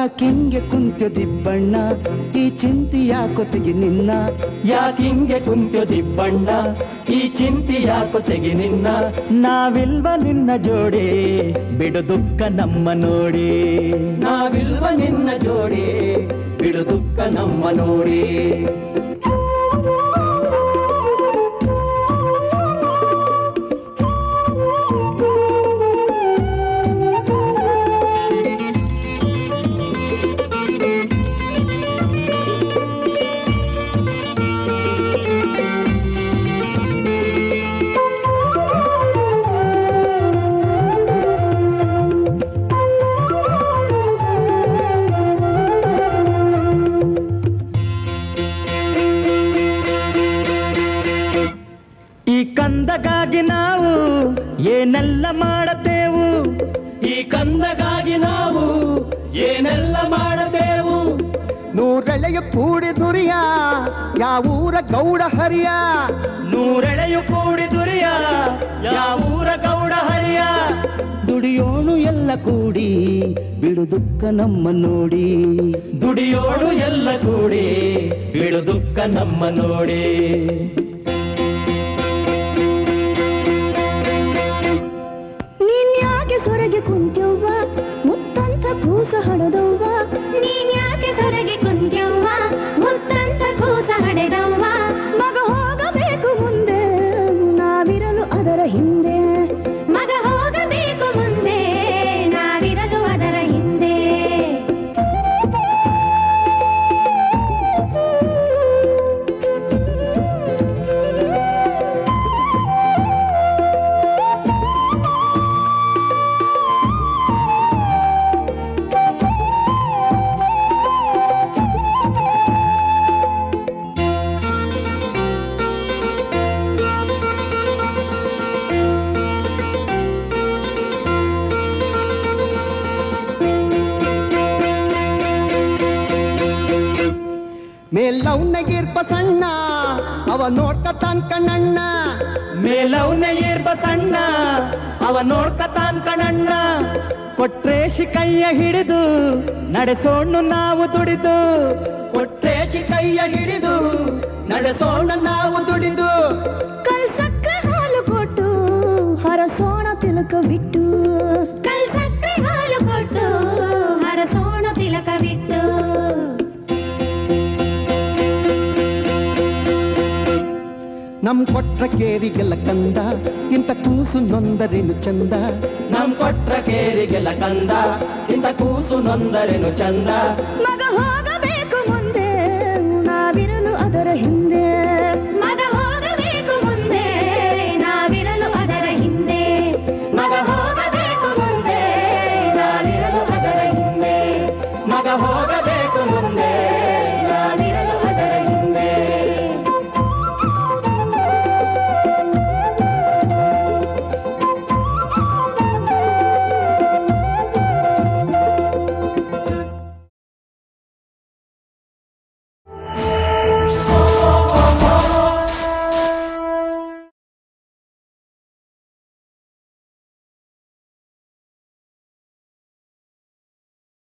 ಯಾಕಿಂಗೆ ಕುಂತ್ಯ ದಿಬ್ಬಣ್ಣ ಈ ಚಿಂತಿ ಯಾಕೊತ್ತಿಗೆ ನಿನ್ನ ಯಾಕಿಂಗೆ ಕುಂತ್ಯೋ ದಿಬ್ಬಣ್ಣ ಈ ಚಿಂತಿ ಯಾಕೋ ತೆಗಿ ನಿನ್ನ ನಾವಿಲ್ವ ನಿನ್ನ ಜೋಡಿ ಬಿಡು ದುಃಖ ನಮ್ಮ ನೋಡಿ ನಾವಿಲ್ವ ನಿನ್ನ ಜೋಡಿ ಬಿಡು ದುಃಖ ನಮ್ಮ ನೋಡಿ ಈ ಕಂದಗಾಗಿ ನಾವು ಏನೆಲ್ಲ ಮಾಡತೇವು ಈ ಕಂದಗಾಗಿ ನಾವು ಏನೆಲ್ಲ ಮಾಡತೇವು ನೂರೆಳೆಯ ಕೂಡಿ ದುರಿಯ ಯಾವೂರ ಗೌಡ ಹರಿಯ ನೂರೆಳೆಯು ಕೂಡಿ ದುರಿಯ ಯಾವೂರ ಗೌಡ ಹರಿಯ ದುಡಿಯೋಣು ಎಲ್ಲ ಕೂಡಿ ಬಿಡು ದುಃಖ ನಮ್ಮ ನೋಡಿ ದುಡಿಯೋಳು ಎಲ್ಲ ಕೂಡಿ ಬಿಡು ದುಃಖ ನಮ್ಮ ನೋಡಿ ನೀನ್ ಯಾಕೆ ಸೊರಗೆ ಕುಂತ್ಯವ್ವ ಮುತ್ತಂತ ಕೂಸ ಹಡದವ್ವ ನೀನ್ ಯಾಕೆ ಸೊರಗೆ ಕುಂತ್ಯವ್ವ ಮುತ್ತಂತ ಕೂಸ ಹಡೆದವ್ವ ಮಗ ಹೋಗಬೇಕು ಮುಂದೆ ನಾವಿರಲು ಅದರ ಹಿಂದೆ ಮಗ ಹೋಗಬೇಕು ಮುಂದೆ ನಾವಿರಲು ಅದರ ಹಿಂದೆ ಮೇಲವ್ನಗಿರ್ಪ ಸಣ್ಣ ಅವ ನೋಡ್ಕತಾನ್ ಕಣ್ಣಣ್ಣ ಮೇಲವ್ನ ಏರ್ಬ ಸಣ್ಣ ಅವ ನೋಡ್ಕತಾನ್ ಕಣಣ್ಣ ಕೊಟ್ರೇಶಿ ಕೈಯ ಹಿಡಿದು ನಡೆಸೋಣ ನಾವು ದುಡಿದು ಕೊಟ್ರೇಶಿ ಕೈಯ ಹಿಡಿದು ನಡೆಸೋಣ ನಾವು ದುಡಿದು ಕಲ್ಸಕ್ರೆ ಹಾಲು ಕೊಟ್ಟು ಹರಸೋಣ ತಿಲಕ ಬಿಟ್ಟು ಕಲ್ಸಕ್ರೆ ಹಾಲು ಕೊಟ್ಟು ಹರಸೋಣ ತಿಲಕ ಬಿಟ್ಟು ನಮ್ ಕೊಟ್ರ ಕೇರಿಗೆಲ್ಲ ಕಂದ ಇಂತ ಕೂಸು ನೊಂದರೇನು ಚಂದ ನಮ್ ಕೊಟ್ರ ಕೇರಿಗೆಲ್ಲ ಕಂದ ಇಂತ ಕೂಸು ನೊಂದರೆನು ಚಂದ ಮಗ ಹೋಗಬೇಕು ಮುಂದೆ ನಾವಿರಲು ಅದರ ಹಿಂದೆ ಮಗ ಹೋಗಬೇಕು ಮುಂದೆ ನಾವಿರಲು ಅದರ ಹಿಂದೆ ಮಗ ಹೋಗಬೇಕು ಮುಂದೆ ನಾನಿರಲು ಅದರ ಹಿಂದೆ ಮಗ ಹೋಗ